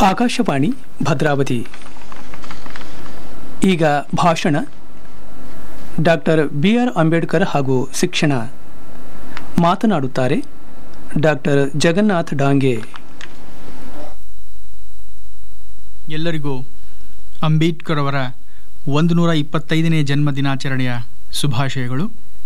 ಆಕಾಶವಾಣಿ ಭದ್ರಾವತಿ ಈಗ ಭಾಷಣ doctor B R Ambedkar ಹಾಗೂ ಶಿಕ್ಷಣ ಮಾತನಾಡುತ್ತಾರೆ ಡಾಕ್ಟರ್ ಜಗನ್ನಾಥ್ ಡಾಂಗೆ ಎಲ್ಲರಿಗೂ ಅಂಬೇಡ್ಕರ್ ಅವರ ಒಂದು ನೂರ ಇಪ್ಪತ್ತೈದನೇ ಜನ್ಮ ದಿನಾಚರಣೆಯ ಶುಭಾಶಯಗಳು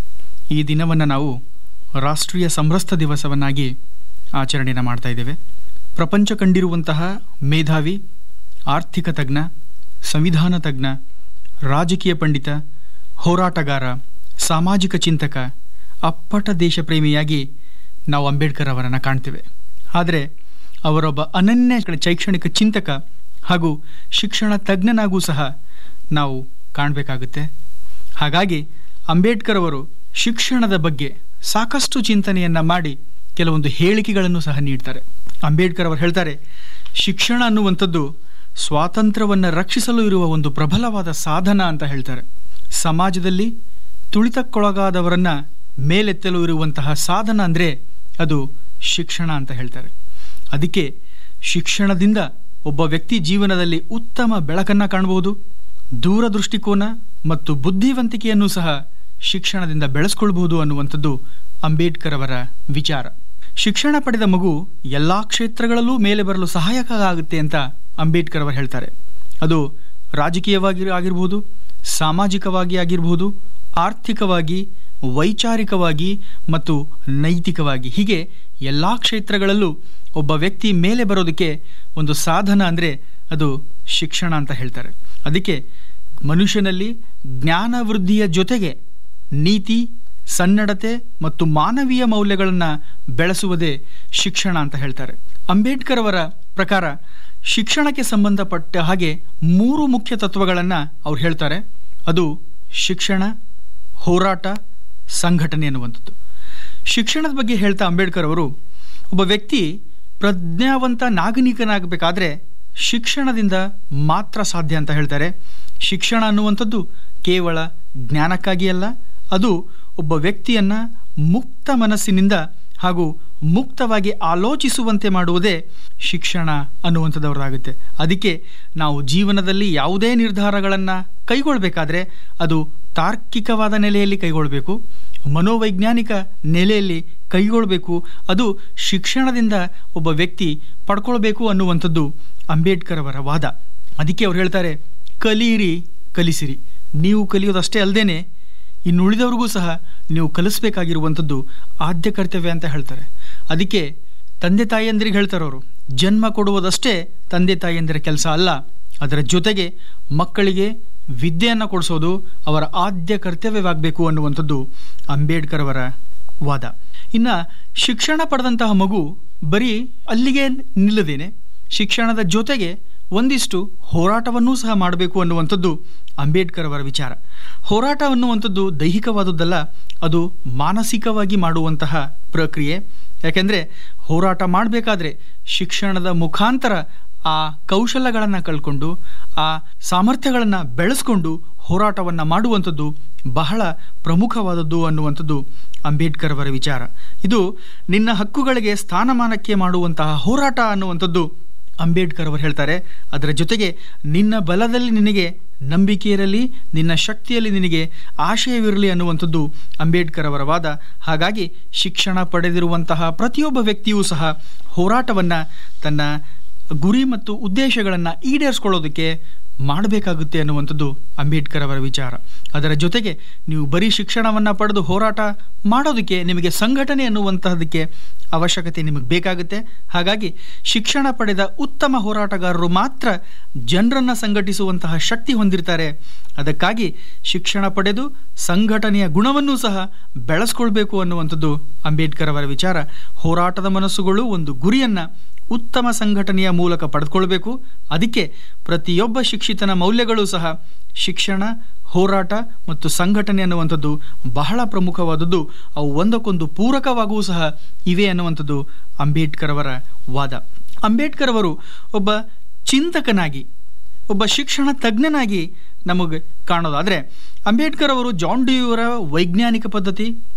ಈ ದಿನವನ್ನು ನಾವು ರಾಷ್ಟ್ರೀಯ ಸಮರಸ್ಥ ದಿವಸವನ್ನಾಗಿ ಆಚರಣೆಯನ್ನು ಮಾಡ್ತಾ ಇದ್ದೇವೆ ಪ್ರಪಂಚ ಕಂಡಿರುವಂತಹ ಮೇಧಾವಿ ಆರ್ಥಿಕ ತಜ್ಞ ಸಂವಿಧಾನ ತಜ್ಞ ರಾಜಕೀಯ ಪಂಡಿತ ಹೋರಾಟಗಾರ ಸಾಮಾಜಿಕ ಚಿಂತಕ ಅಪ್ಪಟ ದೇಶಪ್ರೇಮಿಯಾಗಿ ನಾವು ಅಂಬೇಡ್ಕರ್ ಅವರನ್ನು ಕಾಣ್ತೇವೆ ಆದರೆ ಅವರೊಬ್ಬ ಅನನ್ಯ ಶೈಕ್ಷಣಿಕ ಚಿಂತಕ ಹಾಗೂ ಶಿಕ್ಷಣ ತಜ್ಞನಾಗೂ ಸಹ ನಾವು ಕಾಣಬೇಕಾಗುತ್ತೆ ಹಾಗಾಗಿ ಅಂಬೇಡ್ಕರ್ ಅವರು ಶಿಕ್ಷಣದ ಬಗ್ಗೆ ಸಾಕಷ್ಟು ಚಿಂತನೆಯನ್ನು ಮಾಡಿ ಕೆಲವೊಂದು ಹೇಳಿಕೆಗಳನ್ನು ಸಹ ನೀಡ್ತಾರೆ ಅಂಬೇಡ್ಕರ್ ಅವರು ಹೇಳ್ತಾರೆ ಶಿಕ್ಷಣ ಅನ್ನುವಂಥದ್ದು ಸ್ವಾತಂತ್ರ್ಯವನ್ನು ರಕ್ಷಿಸಲು ಇರುವ ಒಂದು ಪ್ರಬಲವಾದ ಸಾಧನ ಅಂತ ಹೇಳ್ತಾರೆ ಸಮಾಜದಲ್ಲಿ ತುಳಿತಕ್ಕೊಳಗಾದವರನ್ನು ಮೇಲೆತ್ತಲು ಇರುವಂತಹ ಸಾಧನ ಅಂದರೆ ಅದು ಶಿಕ್ಷಣ ಅಂತ ಹೇಳ್ತಾರೆ ಅದಕ್ಕೆ ಶಿಕ್ಷಣದಿಂದ ಒಬ್ಬ ವ್ಯಕ್ತಿ ಜೀವನದಲ್ಲಿ ಉತ್ತಮ ಬೆಳಕನ್ನು ಕಾಣಬಹುದು ದೂರದೃಷ್ಟಿಕೋನ ಮತ್ತು ಬುದ್ಧಿವಂತಿಕೆಯನ್ನು ಸಹ ಶಿಕ್ಷಣದಿಂದ ಬೆಳೆಸ್ಕೊಳ್ಬಹುದು ಅನ್ನುವಂಥದ್ದು ಅಂಬೇಡ್ಕರ್ ಅವರ ವಿಚಾರ ಶಿಕ್ಷಣ ಪಡೆದ ಮಗು ಎಲ್ಲ ಕ್ಷೇತ್ರಗಳಲ್ಲೂ ಮೇಲೆ ಬರಲು ಸಹಾಯಕ ಆಗುತ್ತೆ ಅಂತ ಅಂಬೇಡ್ಕರ್ ಅವರು ಹೇಳ್ತಾರೆ ಅದು ರಾಜಕೀಯವಾಗಿ ಆಗಿರ್ಬೋದು ಸಾಮಾಜಿಕವಾಗಿ ಆಗಿರ್ಬೋದು ಆರ್ಥಿಕವಾಗಿ ವೈಚಾರಿಕವಾಗಿ ಮತ್ತು ನೈತಿಕವಾಗಿ ಹೀಗೆ ಎಲ್ಲ ಕ್ಷೇತ್ರಗಳಲ್ಲೂ ಒಬ್ಬ ವ್ಯಕ್ತಿ ಮೇಲೆ ಬರೋದಕ್ಕೆ ಒಂದು ಸಾಧನ ಅಂದರೆ ಅದು ಶಿಕ್ಷಣ ಅಂತ ಹೇಳ್ತಾರೆ ಅದಕ್ಕೆ ಮನುಷ್ಯನಲ್ಲಿ ಜ್ಞಾನ ವೃದ್ಧಿಯ ಜೊತೆಗೆ ನೀತಿ ಸನ್ನಡತೆ ಮತ್ತು ಮಾನವೀಯ ಮೌಲ್ಯಗಳನ್ನು ಬೆಳೆಸುವುದೇ ಶಿಕ್ಷಣ ಅಂತ ಹೇಳ್ತಾರೆ ಅಂಬೇಡ್ಕರ್ ಅವರ ಪ್ರಕಾರ ಶಿಕ್ಷಣಕ್ಕೆ ಸಂಬಂಧಪಟ್ಟ ಹಾಗೆ ಮೂರು ಮುಖ್ಯ ತತ್ವಗಳನ್ನು ಅವ್ರು ಹೇಳ್ತಾರೆ ಅದು ಶಿಕ್ಷಣ ಹೋರಾಟ ಸಂಘಟನೆ ಅನ್ನುವಂಥದ್ದು ಶಿಕ್ಷಣದ ಬಗ್ಗೆ ಹೇಳ್ತಾ ಅಂಬೇಡ್ಕರ್ ಅವರು ಒಬ್ಬ ವ್ಯಕ್ತಿ ಪ್ರಜ್ಞಾವಂತ ನಾಗರಿಕನಾಗಬೇಕಾದ್ರೆ ಶಿಕ್ಷಣದಿಂದ ಮಾತ್ರ ಸಾಧ್ಯ ಅಂತ ಹೇಳ್ತಾರೆ ಶಿಕ್ಷಣ ಅನ್ನುವಂಥದ್ದು ಕೇವಲ ಜ್ಞಾನಕ್ಕಾಗಿ ಅಲ್ಲ ಅದು ಒಬ್ಬ ವ್ಯಕ್ತಿಯನ್ನು ಮುಕ್ತ ಮನಸ್ಸಿನಿಂದ ಹಾಗೂ ಮುಕ್ತವಾಗಿ ಆಲೋಚಿಸುವಂತೆ ಮಾಡುವುದೇ ಶಿಕ್ಷಣ ಅನ್ನುವಂಥದ್ದವರಾಗುತ್ತೆ ಅದಕ್ಕೆ ನಾವು ಜೀವನದಲ್ಲಿ ಯಾವುದೇ ನಿರ್ಧಾರಗಳನ್ನು ಕೈಗೊಳ್ಳಬೇಕಾದ್ರೆ ಅದು ತಾರ್ಕಿಕವಾದ ನೆಲೆಯಲ್ಲಿ ಕೈಗೊಳ್ಳಬೇಕು ಮನೋವೈಜ್ಞಾನಿಕ ನೆಲೆಯಲ್ಲಿ ಕೈಗೊಳ್ಳಬೇಕು ಅದು ಶಿಕ್ಷಣದಿಂದ ಒಬ್ಬ ವ್ಯಕ್ತಿ ಪಡ್ಕೊಳ್ಬೇಕು ಅನ್ನುವಂಥದ್ದು ಅಂಬೇಡ್ಕರ್ ಅವರ ವಾದ ಅದಕ್ಕೆ ಅವ್ರು ಹೇಳ್ತಾರೆ ಕಲಿಯಿರಿ ಕಲಿಸಿರಿ ನೀವು ಕಲಿಯೋದಷ್ಟೇ ಅಲ್ಲದೇನೆ ಇನ್ನು ಉಳಿದವ್ರಿಗೂ ಸಹ ನೀವು ಕಲಿಸ್ಬೇಕಾಗಿರುವಂಥದ್ದು ಆದ್ಯ ಕರ್ತವ್ಯ ಅಂತ ಹೇಳ್ತಾರೆ ಅದಕ್ಕೆ ತಂದೆ ತಾಯಿಯಂದ್ರಿಗೆ ಹೇಳ್ತಾರೆ ಅವರು ಜನ್ಮ ಕೊಡುವುದಷ್ಟೇ ತಂದೆ ತಾಯಿಯಂದಿರ ಕೆಲಸ ಅಲ್ಲ ಅದರ ಜೊತೆಗೆ ಮಕ್ಕಳಿಗೆ ವಿದ್ಯೆಯನ್ನು ಕೊಡಿಸೋದು ಅವರ ಆದ್ಯ ಕರ್ತವ್ಯವಾಗಬೇಕು ಅನ್ನುವಂಥದ್ದು ಅಂಬೇಡ್ಕರ್ ಅವರ ವಾದ ಇನ್ನು ಶಿಕ್ಷಣ ಪಡೆದಂತಹ ಮಗು ಬರೀ ಅಲ್ಲಿಗೆ ನಿಲ್ಲದೇನೆ ಶಿಕ್ಷಣದ ಜೊತೆಗೆ ಒಂದಿಷ್ಟು ಹೋರಾಟವನ್ನೂ ಸಹ ಮಾಡಬೇಕು ಅನ್ನುವಂಥದ್ದು ಅಂಬೇಡ್ಕರ್ ಅವರ ವಿಚಾರ ಹೋರಾಟ ಅನ್ನುವಂಥದ್ದು ದೈಹಿಕವಾದದ್ದಲ್ಲ ಅದು ಮಾನಸಿಕವಾಗಿ ಮಾಡುವಂತಹ ಪ್ರಕ್ರಿಯೆ ಯಾಕೆಂದರೆ ಹೋರಾಟ ಮಾಡಬೇಕಾದ್ರೆ ಶಿಕ್ಷಣದ ಮುಖಾಂತರ ಆ ಕೌಶಲ್ಯಗಳನ್ನು ಕಳ್ಕೊಂಡು ಆ ಸಾಮರ್ಥ್ಯಗಳನ್ನು ಬೆಳೆಸ್ಕೊಂಡು ಹೋರಾಟವನ್ನು ಮಾಡುವಂಥದ್ದು ಬಹಳ ಪ್ರಮುಖವಾದದ್ದು ಅನ್ನುವಂಥದ್ದು ಅಂಬೇಡ್ಕರ್ ಅವರ ವಿಚಾರ ಇದು ನಿನ್ನ ಹಕ್ಕುಗಳಿಗೆ ಸ್ಥಾನಮಾನಕ್ಕೆ ಮಾಡುವಂತಹ ಹೋರಾಟ ಅನ್ನುವಂಥದ್ದು ಅಂಬೇಡ್ಕರ್ ಅವರು ಹೇಳ್ತಾರೆ ಅದರ ಜೊತೆಗೆ ನಿನ್ನ ಬಲದಲ್ಲಿ ನಿನಗೆ ನಂಬಿಕೆ ಇರಲಿ ನಿನ್ನ ಶಕ್ತಿಯಲ್ಲಿ ನಿನಗೆ ಆಶಯವಿರಲಿ ಅನ್ನುವಂಥದ್ದು ಅಂಬೇಡ್ಕರ್ ಅವರ ವಾದ ಹಾಗಾಗಿ ಶಿಕ್ಷಣ ಪಡೆದಿರುವಂತಹ ಪ್ರತಿಯೊಬ್ಬ ವ್ಯಕ್ತಿಯೂ ಸಹ ಹೋರಾಟವನ್ನು ತನ್ನ ಗುರಿ ಮತ್ತು ಉದ್ದೇಶಗಳನ್ನು ಈಡೇರಿಸ್ಕೊಳ್ಳೋದಕ್ಕೆ ಮಾಡಬೇಕಾಗುತ್ತೆ ಅನ್ನುವಂಥದ್ದು ಅಂಬೇಡ್ಕರ್ ಅವರ ವಿಚಾರ ಅದರ ಜೊತೆಗೆ ನೀವು ಬರೀ ಶಿಕ್ಷಣವನ್ನು ಪಡೆದು ಹೋರಾಟ ಮಾಡೋದಕ್ಕೆ ನಿಮಗೆ ಸಂಘಟನೆ ಅನ್ನುವಂತಹದಕ್ಕೆ ಅವಶ್ಯಕತೆ ನಿಮಗೆ ಬೇಕಾಗುತ್ತೆ ಹಾಗಾಗಿ ಶಿಕ್ಷಣ ಪಡೆದ ಉತ್ತಮ ಹೋರಾಟಗಾರರು ಮಾತ್ರ ಜನರನ್ನು ಸಂಘಟಿಸುವಂತಹ ಶಕ್ತಿ ಹೊಂದಿರ್ತಾರೆ ಅದಕ್ಕಾಗಿ ಶಿಕ್ಷಣ ಪಡೆದು ಸಂಘಟನೆಯ ಗುಣವನ್ನೂ ಸಹ ಬೆಳೆಸ್ಕೊಳ್ಬೇಕು ಅನ್ನುವಂಥದ್ದು ಅಂಬೇಡ್ಕರ್ ಅವರ ವಿಚಾರ ಹೋರಾಟದ ಮನಸ್ಸುಗಳು ಒಂದು ಗುರಿಯನ್ನು ಉತ್ತಮ ಸಂಘಟನೆಯ ಮೂಲಕ ಪಡೆದುಕೊಳ್ಬೇಕು ಅದಕ್ಕೆ ಪ್ರತಿಯೊಬ್ಬ ಶಿಕ್ಷಿತನ ಮೌಲ್ಯಗಳು ಸಹ ಶಿಕ್ಷಣ ಹೋರಾಟ ಮತ್ತು ಸಂಘಟನೆ ಅನ್ನುವಂಥದ್ದು ಬಹಳ ಪ್ರಮುಖವಾದದ್ದು ಅವು ಒಂದಕ್ಕೊಂದು ಪೂರಕವಾಗೂ ಸಹ ಇವೆ ಅನ್ನುವಂಥದ್ದು ಅಂಬೇಡ್ಕರ್ ಅವರ ವಾದ ಅಂಬೇಡ್ಕರ್ ಅವರು ಒಬ್ಬ ಚಿಂತಕನಾಗಿ ಒಬ್ಬ ಶಿಕ್ಷಣ ತಜ್ಞನಾಗಿ ನಮಗೆ ಕಾಣೋದಾದರೆ ಅಂಬೇಡ್ಕರ್ ಅವರು ಜಾನ್ ಡಿಯವರ ವೈಜ್ಞಾನಿಕ ಪದ್ಧತಿ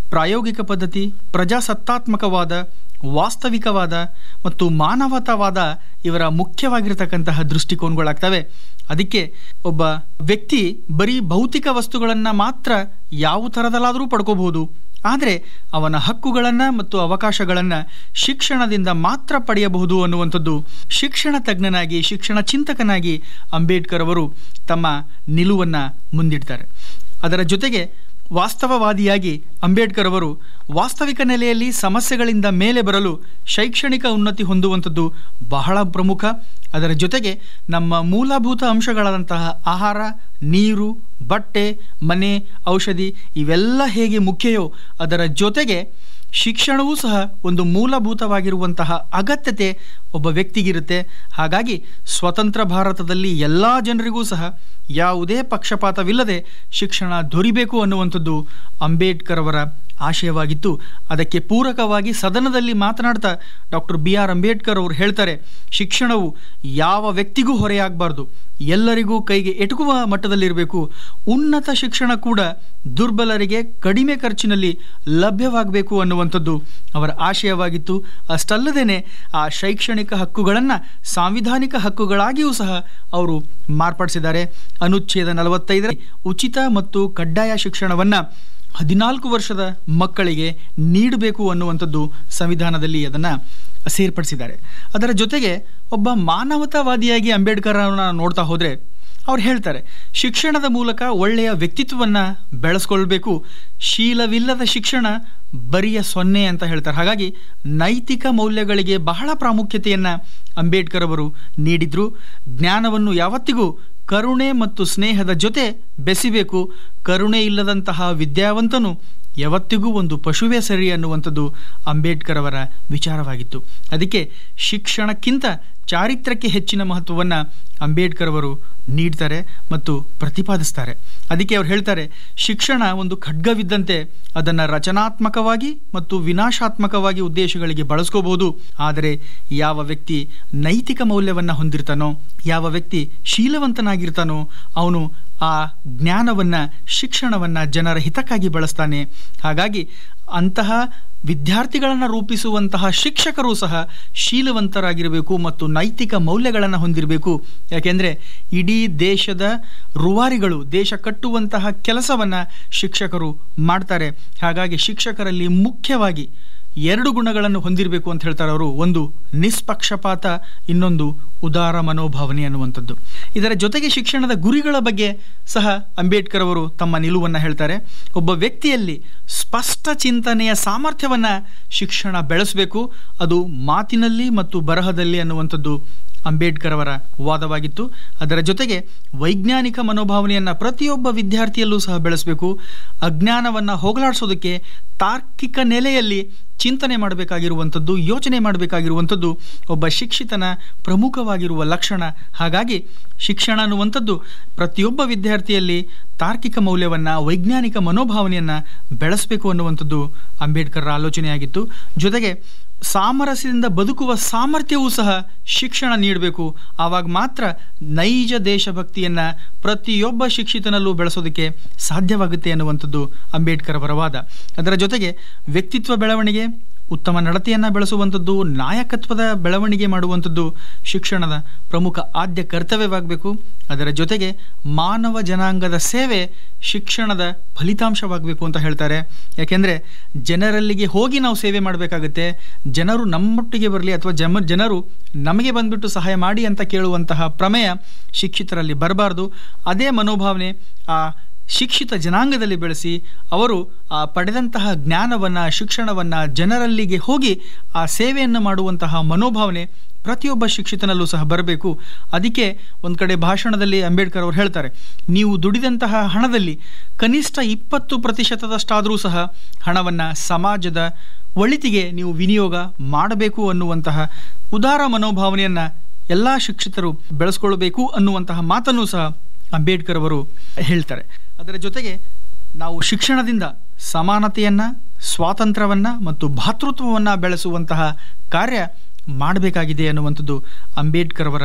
ಪ್ರಾಯೋಗಿಕ ಪದ್ಧತಿ ಪ್ರಜಾಸತ್ತಾತ್ಮಕವಾದ ವಾಸ್ತವಿಕವಾದ ಮತ್ತು ಮಾನವತಾವಾದ ಇವರ ಮುಖ್ಯವಾಗಿರತಕ್ಕಂತಹ ದೃಷ್ಟಿಕೋನಗಳಾಗ್ತವೆ ಅದಕ್ಕೆ ಒಬ್ಬ ವ್ಯಕ್ತಿ ಬರೀ ಭೌತಿಕ ವಸ್ತುಗಳನ್ನು ಮಾತ್ರ ಯಾವ ಥರದಲ್ಲಾದರೂ ಪಡ್ಕೋಬಹುದು ಆದರೆ ಅವನ ಹಕ್ಕುಗಳನ್ನು ಮತ್ತು ಅವಕಾಶಗಳನ್ನು ಶಿಕ್ಷಣದಿಂದ ಮಾತ್ರ ಪಡೆಯಬಹುದು ಅನ್ನುವಂಥದ್ದು ಶಿಕ್ಷಣ ತಜ್ಞನಾಗಿ ಶಿಕ್ಷಣ ಚಿಂತಕನಾಗಿ ಅಂಬೇಡ್ಕರ್ ಅವರು ತಮ್ಮ ನಿಲುವನ್ನು ಮುಂದಿಡ್ತಾರೆ ಅದರ ಜೊತೆಗೆ ವಾಸ್ತವವಾದಿಯಾಗಿ ಅಂಬೇಡ್ಕರ್ ಅವರು ವಾಸ್ತವಿಕ ನೆಲೆಯಲ್ಲಿ ಸಮಸ್ಯೆಗಳಿಂದ ಮೇಲೆ ಬರಲು ಶೈಕ್ಷಣಿಕ ಉನ್ನತಿ ಹೊಂದುವಂಥದ್ದು ಬಹಳ ಪ್ರಮುಖ ಅದರ ಜೊತೆಗೆ ನಮ್ಮ ಮೂಲಭೂತ ಅಂಶಗಳಾದಂತಹ ಆಹಾರ ನೀರು ಬಟ್ಟೆ ಮನೆ ಔಷಧಿ ಇವೆಲ್ಲ ಹೇಗೆ ಮುಖ್ಯವೋ ಅದರ ಜೊತೆಗೆ ಶಿಕ್ಷಣವೂ ಸಹ ಒಂದು ಮೂಲಭೂತವಾಗಿರುವಂತಹ ಅಗತ್ಯತೆ ಒಬ್ಬ ವ್ಯಕ್ತಿಗಿರುತ್ತೆ ಹಾಗಾಗಿ ಸ್ವತಂತ್ರ ಭಾರತದಲ್ಲಿ ಎಲ್ಲ ಜನರಿಗೂ ಸಹ ಯಾವುದೇ ಪಕ್ಷಪಾತವಿಲ್ಲದೆ ಶಿಕ್ಷಣ ದೊರಿಬೇಕು ಅನ್ನುವಂಥದ್ದು ಅಂಬೇಡ್ಕರ್ ಅವರ ಆಶಯವಾಗಿತ್ತು ಅದಕ್ಕೆ ಪೂರಕವಾಗಿ ಸದನದಲ್ಲಿ ಮಾತನಾಡ್ತಾ ಡಾಕ್ಟರ್ ಬಿ ಆರ್ ಅಂಬೇಡ್ಕರ್ ಅವರು ಹೇಳ್ತಾರೆ ಶಿಕ್ಷಣವು ಯಾವ ವ್ಯಕ್ತಿಗೂ ಹೊರೆಯಾಗಬಾರ್ದು ಎಲ್ಲರಿಗೂ ಕೈಗೆ ಎಟುಕುವ ಮಟ್ಟದಲ್ಲಿರಬೇಕು ಉನ್ನತ ಶಿಕ್ಷಣ ಕೂಡ ದುರ್ಬಲರಿಗೆ ಕಡಿಮೆ ಖರ್ಚಿನಲ್ಲಿ ಲಭ್ಯವಾಗಬೇಕು ಅನ್ನುವಂಥದ್ದು ಅವರ ಆಶಯವಾಗಿತ್ತು ಅಷ್ಟಲ್ಲದೇ ಆ ಶೈಕ್ಷಣಿಕ ಹಕ್ಕುಗಳನ್ನು ಸಾಂವಿಧಾನಿಕ ಹಕ್ಕುಗಳಾಗಿಯೂ ಸಹ ಅವರು ಮಾರ್ಪಡಿಸಿದ್ದಾರೆ ಅನುಚ್ಛೇದ ನಲವತ್ತೈದರ ಉಚಿತ ಮತ್ತು ಕಡ್ಡಾಯ ಶಿಕ್ಷಣವನ್ನು ಹದಿನಾಲ್ಕು ವರ್ಷದ ಮಕ್ಕಳಿಗೆ ನೀಡಬೇಕು ಅನ್ನುವಂಥದ್ದು ಸಂವಿಧಾನದಲ್ಲಿ ಅದನ್ನು ಸೇರ್ಪಡಿಸಿದ್ದಾರೆ ಅದರ ಜೊತೆಗೆ ಒಬ್ಬ ಮಾನವತಾವಾದಿಯಾಗಿ ಅಂಬೇಡ್ಕರ್ ಅವರನ್ನ ನೋಡ್ತಾ ಹೋದರೆ ಅವ್ರು ಹೇಳ್ತಾರೆ ಶಿಕ್ಷಣದ ಮೂಲಕ ಒಳ್ಳೆಯ ವ್ಯಕ್ತಿತ್ವವನ್ನು ಬೆಳೆಸ್ಕೊಳ್ಬೇಕು ಶೀಲವಿಲ್ಲದ ಶಿಕ್ಷಣ ಬರಿಯ ಸೊನ್ನೆ ಅಂತ ಹೇಳ್ತಾರೆ ಹಾಗಾಗಿ ನೈತಿಕ ಮೌಲ್ಯಗಳಿಗೆ ಬಹಳ ಪ್ರಾಮುಖ್ಯತೆಯನ್ನು ಅಂಬೇಡ್ಕರ್ ಅವರು ನೀಡಿದ್ರು ಜ್ಞಾನವನ್ನು ಯಾವತ್ತಿಗೂ ಕರುಣೆ ಮತ್ತು ಸ್ನೇಹದ ಜೊತೆ ಬೆಸಿಬೇಕು ಕರುಣೆ ಇಲ್ಲದಂತಹ ವಿದ್ಯಾವಂತನು ಯಾವತ್ತಿಗೂ ಒಂದು ಪಶುವೇ ಸರಿ ಅನ್ನುವಂಥದ್ದು ಅಂಬೇಡ್ಕರ್ ಅವರ ವಿಚಾರವಾಗಿತ್ತು ಅದಕ್ಕೆ ಶಿಕ್ಷಣಕ್ಕಿಂತ ಚಾರಿತ್ರಕ್ಕೆ ಹೆಚ್ಚಿನ ಮಹತ್ವವನ್ನು ಅಂಬೇಡ್ಕರ್ ಅವರು ನೀಡ್ತಾರೆ ಮತ್ತು ಪ್ರತಿಪಾದಿಸ್ತಾರೆ ಅದಕ್ಕೆ ಅವ್ರು ಹೇಳ್ತಾರೆ ಶಿಕ್ಷಣ ಒಂದು ಖಡ್ಗವಿದ್ದಂತೆ ಅದನ್ನು ರಚನಾತ್ಮಕವಾಗಿ ಮತ್ತು ವಿನಾಶಾತ್ಮಕವಾಗಿ ಉದ್ದೇಶಗಳಿಗೆ ಬಳಸ್ಕೋಬಹುದು ಆದರೆ ಯಾವ ವ್ಯಕ್ತಿ ನೈತಿಕ ಮೌಲ್ಯವನ್ನು ಹೊಂದಿರ್ತಾನೋ ಯಾವ ವ್ಯಕ್ತಿ ಶೀಲವಂತನಾಗಿರ್ತಾನೋ ಅವನು ಆ ಜ್ಞಾನವನ್ನು ಶಿಕ್ಷಣವನ್ನು ಜನರ ಹಿತಕ್ಕಾಗಿ ಬಳಸ್ತಾನೆ ಹಾಗಾಗಿ ಅಂತಹ ವಿದ್ಯಾರ್ಥಿಗಳನ್ನು ರೂಪಿಸುವಂತಹ ಶಿಕ್ಷಕರು ಸಹ ಶೀಲವಂತರಾಗಿರಬೇಕು ಮತ್ತು ನೈತಿಕ ಮೌಲ್ಯಗಳನ್ನು ಹೊಂದಿರಬೇಕು ಯಾಕೆಂದರೆ ಇಡೀ ದೇಶದ ರೂವಾರಿಗಳು ದೇಶ ಕಟ್ಟುವಂತಹ ಕೆಲಸವನ್ನು ಶಿಕ್ಷಕರು ಮಾಡ್ತಾರೆ ಹಾಗಾಗಿ ಶಿಕ್ಷಕರಲ್ಲಿ ಮುಖ್ಯವಾಗಿ ಎರಡು ಗುಣಗಳನ್ನು ಹೊಂದಿರಬೇಕು ಅಂತ ಹೇಳ್ತಾರೆ ಅವರು ಒಂದು ನಿಷ್ಪಕ್ಷಪಾತ ಇನ್ನೊಂದು ಉದಾರ ಮನೋಭಾವನೆ ಅನ್ನುವಂಥದ್ದು ಇದರ ಜೊತೆಗೆ ಶಿಕ್ಷಣದ ಗುರಿಗಳ ಬಗ್ಗೆ ಸಹ ಅಂಬೇಡ್ಕರ್ ಅವರು ತಮ್ಮ ನಿಲುವನ್ನು ಹೇಳ್ತಾರೆ ಒಬ್ಬ ವ್ಯಕ್ತಿಯಲ್ಲಿ ಸ್ಪಷ್ಟ ಚಿಂತನೆಯ ಸಾಮರ್ಥ್ಯವನ್ನು ಶಿಕ್ಷಣ ಬೆಳೆಸಬೇಕು ಅದು ಮಾತಿನಲ್ಲಿ ಮತ್ತು ಬರಹದಲ್ಲಿ ಅನ್ನುವಂಥದ್ದು ಅಂಬೇಡ್ಕರ್ ಅವರ ವಾದವಾಗಿತ್ತು ಅದರ ಜೊತೆಗೆ ವೈಜ್ಞಾನಿಕ ಮನೋಭಾವನೆಯನ್ನು ಪ್ರತಿಯೊಬ್ಬ ವಿದ್ಯಾರ್ಥಿಯಲ್ಲೂ ಸಹ ಬೆಳೆಸಬೇಕು ಅಜ್ಞಾನವನ್ನು ಹೋಗಲಾಡಿಸೋದಕ್ಕೆ ತಾರ್ಕಿಕ ನೆಲೆಯಲ್ಲಿ ಚಿಂತನೆ ಮಾಡಬೇಕಾಗಿರುವಂಥದ್ದು ಯೋಚನೆ ಮಾಡಬೇಕಾಗಿರುವಂಥದ್ದು ಒಬ್ಬ ಶಿಕ್ಷಿತನ ಪ್ರಮುಖವಾಗಿರುವ ಲಕ್ಷಣ ಹಾಗಾಗಿ ಶಿಕ್ಷಣ ಅನ್ನುವಂಥದ್ದು ಪ್ರತಿಯೊಬ್ಬ ವಿದ್ಯಾರ್ಥಿಯಲ್ಲಿ ತಾರ್ಕಿಕ ಮೌಲ್ಯವನ್ನು ವೈಜ್ಞಾನಿಕ ಮನೋಭಾವನೆಯನ್ನು ಬೆಳೆಸಬೇಕು ಅನ್ನುವಂಥದ್ದು ಅಂಬೇಡ್ಕರ್ ಆಲೋಚನೆಯಾಗಿತ್ತು ಜೊತೆಗೆ ಸಾಮರಸ್ಯದಿಂದ ಬದುಕುವ ಸಾಮರ್ಥ್ಯವೂ ಸಹ ಶಿಕ್ಷಣ ನೀಡಬೇಕು ಆವಾಗ ಮಾತ್ರ ನೈಜ ದೇಶಭಕ್ತಿಯನ್ನು ಪ್ರತಿಯೊಬ್ಬ ಶಿಕ್ಷಿತನಲ್ಲೂ ಬೆಳೆಸೋದಕ್ಕೆ ಸಾಧ್ಯವಾಗುತ್ತೆ ಅನ್ನುವಂಥದ್ದು ಅಂಬೇಡ್ಕರ್ ಅವರ ವಾದ ಅದರ ಜೊತೆಗೆ ವ್ಯಕ್ತಿತ್ವ ಬೆಳವಣಿಗೆ ಉತ್ತಮ ನಡತೆಯನ್ನು ಬೆಳೆಸುವಂಥದ್ದು ನಾಯಕತ್ವದ ಬೆಳವಣಿಗೆ ಮಾಡುವಂಥದ್ದು ಶಿಕ್ಷಣದ ಪ್ರಮುಖ ಆದ್ಯ ಕರ್ತವ್ಯವಾಗಬೇಕು ಅದರ ಜೊತೆಗೆ ಮಾನವ ಜನಾಂಗದ ಸೇವೆ ಶಿಕ್ಷಣದ ಫಲಿತಾಂಶವಾಗಬೇಕು ಅಂತ ಹೇಳ್ತಾರೆ ಯಾಕೆಂದರೆ ಜನರಲ್ಲಿಗೆ ಹೋಗಿ ನಾವು ಸೇವೆ ಮಾಡಬೇಕಾಗುತ್ತೆ ಜನರು ನಮ್ಮೊಟ್ಟಿಗೆ ಬರಲಿ ಅಥವಾ ಜಮ ಜನರು ನಮಗೆ ಬಂದುಬಿಟ್ಟು ಸಹಾಯ ಮಾಡಿ ಅಂತ ಕೇಳುವಂತಹ ಪ್ರಮೇಯ ಶಿಕ್ಷಿತರಲ್ಲಿ ಬರಬಾರ್ದು ಅದೇ ಮನೋಭಾವನೆ ಆ ಶಿಕ್ಷಿತ ಜನಾಂಗದಲ್ಲಿ ಬೆಳೆಸಿ ಅವರು ಆ ಪಡೆದಂತಹ ಜ್ಞಾನವನ್ನು ಶಿಕ್ಷಣವನ್ನು ಜನರಲ್ಲಿಗೆ ಹೋಗಿ ಆ ಸೇವೆಯನ್ನು ಮಾಡುವಂತಹ ಮನೋಭಾವನೆ ಪ್ರತಿಯೊಬ್ಬ ಶಿಕ್ಷಿತನಲ್ಲೂ ಸಹ ಬರಬೇಕು ಅದಕ್ಕೆ ಒಂದು ಕಡೆ ಭಾಷಣದಲ್ಲಿ ಅಂಬೇಡ್ಕರ್ ಅವರು ಹೇಳ್ತಾರೆ ನೀವು ದುಡಿದಂತಹ ಹಣದಲ್ಲಿ ಕನಿಷ್ಠ ಇಪ್ಪತ್ತು ಪ್ರತಿಶತದಷ್ಟಾದರೂ ಸಹ ಹಣವನ್ನು ಸಮಾಜದ ಒಳಿತಿಗೆ ನೀವು ವಿನಿಯೋಗ ಮಾಡಬೇಕು ಅನ್ನುವಂತಹ ಉದಾರ ಮನೋಭಾವನೆಯನ್ನು ಎಲ್ಲ ಶಿಕ್ಷಿತರು ಬೆಳೆಸ್ಕೊಳ್ಬೇಕು ಅನ್ನುವಂತಹ ಮಾತನ್ನು ಸಹ ಅಂಬೇಡ್ಕರ್ ಅವರು ಹೇಳ್ತಾರೆ ಅದರ ಜೊತೆಗೆ ನಾವು ಶಿಕ್ಷಣದಿಂದ ಸಮಾನತೆಯನ್ನು ಸ್ವಾತಂತ್ರ್ಯವನ್ನು ಮತ್ತು ಭಾತೃತ್ವವನ್ನು ಬೆಳೆಸುವಂತಹ ಕಾರ್ಯ ಮಾಡಬೇಕಾಗಿದೆ ಅನ್ನುವಂಥದ್ದು ಅಂಬೇಡ್ಕರ್ ಅವರ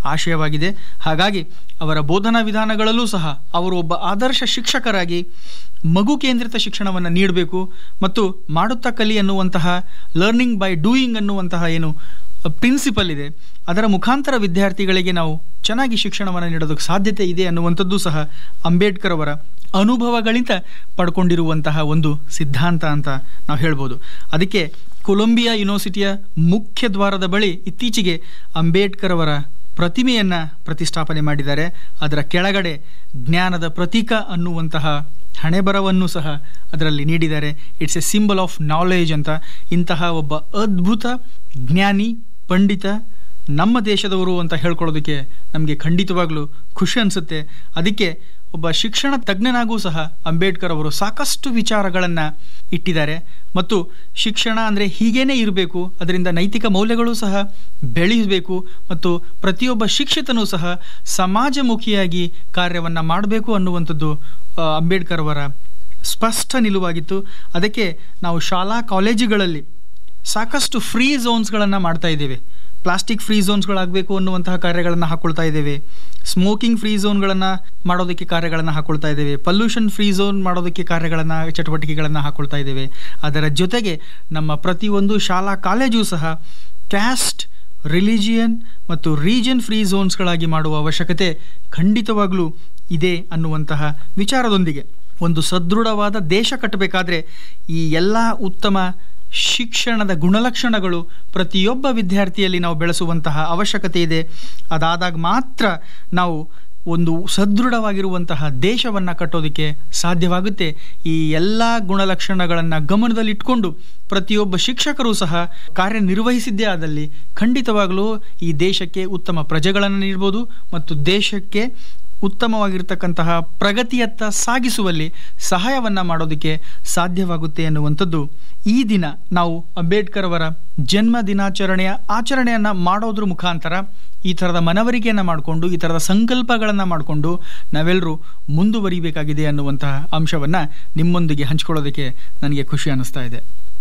ಆಶಯವಾಗಿದೆ ಹಾಗಾಗಿ ಅವರ ಬೋಧನಾ ವಿಧಾನಗಳಲ್ಲೂ ಸಹ ಅವರು ಒಬ್ಬ ಆದರ್ಶ ಶಿಕ್ಷಕರಾಗಿ ಮಗು ಕೇಂದ್ರಿತ ಶಿಕ್ಷಣವನ್ನು ನೀಡಬೇಕು ಮತ್ತು ಮಾಡುತ್ತಾ ಕಲಿ ಅನ್ನುವಂತಹ ಲರ್ನಿಂಗ್ ಬೈ ಡೂಯಿಂಗ್ ಅನ್ನುವಂತಹ ಏನು ಪ್ರಿನ್ಸಿಪಲ್ ಇದೆ ಅದರ ಮುಖಾಂತರ ವಿದ್ಯಾರ್ಥಿಗಳಿಗೆ ನಾವು ಚೆನ್ನಾಗಿ ಶಿಕ್ಷಣವನ್ನು ನೀಡೋದಕ್ಕೆ ಸಾಧ್ಯತೆ ಇದೆ ಅನ್ನುವಂಥದ್ದು ಸಹ ಅಂಬೇಡ್ಕರ್ ಅವರ ಅನುಭವಗಳಿಂದ ಪಡ್ಕೊಂಡಿರುವಂತಹ ಒಂದು ಸಿದ್ಧಾಂತ ಅಂತ ನಾವು ಹೇಳ್ಬೋದು ಅದಕ್ಕೆ ಕೊಲಂಬಿಯಾ ಯೂನಿವರ್ಸಿಟಿಯ ಮುಖ್ಯ ದ್ವಾರದ ಬಳಿ ಇತ್ತೀಚೆಗೆ ಅಂಬೇಡ್ಕರ್ ಅವರ ಪ್ರತಿಮೆಯನ್ನು ಪ್ರತಿಷ್ಠಾಪನೆ ಮಾಡಿದ್ದಾರೆ ಅದರ ಕೆಳಗಡೆ ಜ್ಞಾನದ ಪ್ರತೀಕ ಅನ್ನುವಂತಹ ಹಣೆಬರವನ್ನು ಸಹ ಅದರಲ್ಲಿ ನೀಡಿದ್ದಾರೆ it's a symbol of knowledge ಅಂತ ಇಂತಹ ಒಬ್ಬ ಅದ್ಭುತ ಜ್ಞಾನಿ ಪಂಡಿತ ನಮ್ಮ ದೇಶದವರು ಅಂತ ಹೇಳ್ಕೊಳ್ಳೋದಕ್ಕೆ ನಮಗೆ ಖಂಡಿತವಾಗ್ಲೂ ಖುಷಿ ಅನಿಸುತ್ತೆ ಅದಕ್ಕೆ ಒಬ್ಬ ಶಿಕ್ಷಣ ತಜ್ಞನಾಗೂ ಸಹ ಅಂಬೇಡ್ಕರ್ ಅವರು ಸಾಕಷ್ಟು ವಿಚಾರಗಳನ್ನು ಇಟ್ಟಿದ್ದಾರೆ ಮತ್ತು ಶಿಕ್ಷಣ ಅಂದರೆ ಹೀಗೇನೇ ಇರಬೇಕು ಅದರಿಂದ ನೈತಿಕ ಮೌಲ್ಯಗಳು ಸಹ ಬೆಳೆಯಬೇಕು ಮತ್ತು ಪ್ರತಿಯೊಬ್ಬ ಶಿಕ್ಷಿತನೂ ಸಹ ಸಮಾಜಮುಖಿಯಾಗಿ ಕಾರ್ಯವನ್ನು ಮಾಡಬೇಕು ಅನ್ನುವಂಥದ್ದು ಆ, ಅಂಬೇಡ್ಕರ್ ಅವರ ಸ್ಪಷ್ಟ ನಿಲುವಾಗಿತ್ತು ಅದಕ್ಕೆ ನಾವು ಶಾಲಾ ಕಾಲೇಜುಗಳಲ್ಲಿ ಸಾಕಷ್ಟು ಫ್ರೀ ಝೋನ್ಸ್ಗಳನ್ನು ಮಾಡ್ತಾ ಇದ್ದೇವೆ ಪ್ಲಾಸ್ಟಿಕ್ ಫ್ರೀ ಝೋನ್ಸ್ಗಳಾಗಬೇಕು ಅನ್ನುವಂತಹ ಕಾರ್ಯಗಳನ್ನು ಹಾಕೊಳ್ತಾ ಇದ್ದೇವೆ ಸ್ಮೋಕಿಂಗ್ ಫ್ರೀ ಝೋನ್ಗಳನ್ನು ಮಾಡೋದಕ್ಕೆ ಕಾರ್ಯಗಳನ್ನು ಹಾಕೊಳ್ತಾ ಇದ್ದೇವೆ ಪಲ್ಯೂಷನ್ ಫ್ರೀ ಝೋನ್ ಮಾಡೋದಕ್ಕೆ ಕಾರ್ಯಗಳನ್ನು ಚಟುವಟಿಕೆಗಳನ್ನು ಹಾಕೊಳ್ತಾ ಇದ್ದೇವೆ ಅದರ ಜೊತೆಗೆ ನಮ್ಮ ಪ್ರತಿಯೊಂದು ಶಾಲಾ ಕಾಲೇಜು ಸಹ ಕ್ಯಾಸ್ಟ್ ರಿಲಿಜಿಯನ್ ಮತ್ತು ರೀಜನ್ ಫ್ರೀ ಝೋನ್ಸ್ಗಳಾಗಿ ಮಾಡುವ ಅವಶ್ಯಕತೆ ಖಂಡಿತವಾಗಲೂ ಇದೆ ಅನ್ನುವಂತಹ ವಿಚಾರದೊಂದಿಗೆ ಒಂದು ಸದೃಢವಾದ ದೇಶ ಕಟ್ಟಬೇಕಾದ್ರೆ ಈ ಎಲ್ಲ ಉತ್ತಮ ಶಿಕ್ಷಣದ ಗುಣಲಕ್ಷಣಗಳು ಪ್ರತಿಯೊಬ್ಬ ವಿದ್ಯಾರ್ಥಿಯಲ್ಲಿ ನಾವು ಬೆಳೆಸುವಂತಹ ಅವಶ್ಯಕತೆ ಇದೆ ಅದಾದಾಗ ಮಾತ್ರ ನಾವು ಒಂದು ಸದೃಢವಾಗಿರುವಂತಹ ದೇಶವನ್ನು ಕಟ್ಟೋದಕ್ಕೆ ಸಾಧ್ಯವಾಗುತ್ತೆ ಈ ಎಲ್ಲ ಗುಣಲಕ್ಷಣಗಳನ್ನು ಗಮನದಲ್ಲಿಟ್ಕೊಂಡು ಪ್ರತಿಯೊಬ್ಬ ಶಿಕ್ಷಕರು ಸಹ ಕಾರ್ಯನಿರ್ವಹಿಸಿದ್ದೇ ಆದಲ್ಲಿ ಖಂಡಿತವಾಗಲೂ ಈ ದೇಶಕ್ಕೆ ಉತ್ತಮ ಪ್ರಜೆಗಳನ್ನು ನೀಡ್ಬೋದು ಮತ್ತು ದೇಶಕ್ಕೆ ಉತ್ತಮವಾಗಿರ್ತಕ್ಕಂತಹ ಪ್ರಗತಿಯತ್ತ ಸಾಗಿಸುವಲ್ಲಿ ಸಹಾಯವನ್ನು ಮಾಡೋದಕ್ಕೆ ಸಾಧ್ಯವಾಗುತ್ತೆ ಅನ್ನುವಂಥದ್ದು ಈ ದಿನ ನಾವು ಅಂಬೇಡ್ಕರ್ ಅವರ ಜನ್ಮ ದಿನಾಚರಣೆಯ ಆಚರಣೆಯನ್ನು ಮಾಡೋದ್ರ ಮುಖಾಂತರ ಈ ಥರದ ಮನವರಿಕೆಯನ್ನು ಮಾಡಿಕೊಂಡು ಈ ಥರದ ಸಂಕಲ್ಪಗಳನ್ನು ಮಾಡಿಕೊಂಡು ನಾವೆಲ್ಲರೂ ಮುಂದುವರಿಬೇಕಾಗಿದೆ ಅನ್ನುವಂತಹ ಅಂಶವನ್ನು ನಿಮ್ಮೊಂದಿಗೆ ಹಂಚ್ಕೊಳ್ಳೋದಕ್ಕೆ ನನಗೆ ಖುಷಿ ಅನ್ನಿಸ್ತಾ ಇದೆ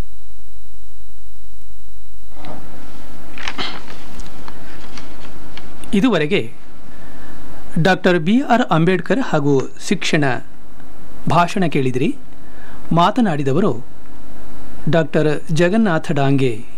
ಇದುವರೆಗೆ ಡಾಕ್ಟರ್ ಬಿ ಆರ್ ಅಂಬೇಡ್ಕರ್ ಹಾಗೂ ಶಿಕ್ಷಣ ಭಾಷಣ ಕೇಳಿದಿರಿ ಮಾತನಾಡಿದವರು ಡಾಕ್ಟರ್ ಜಗನ್ನಾಥ ಡಾಂಗೆ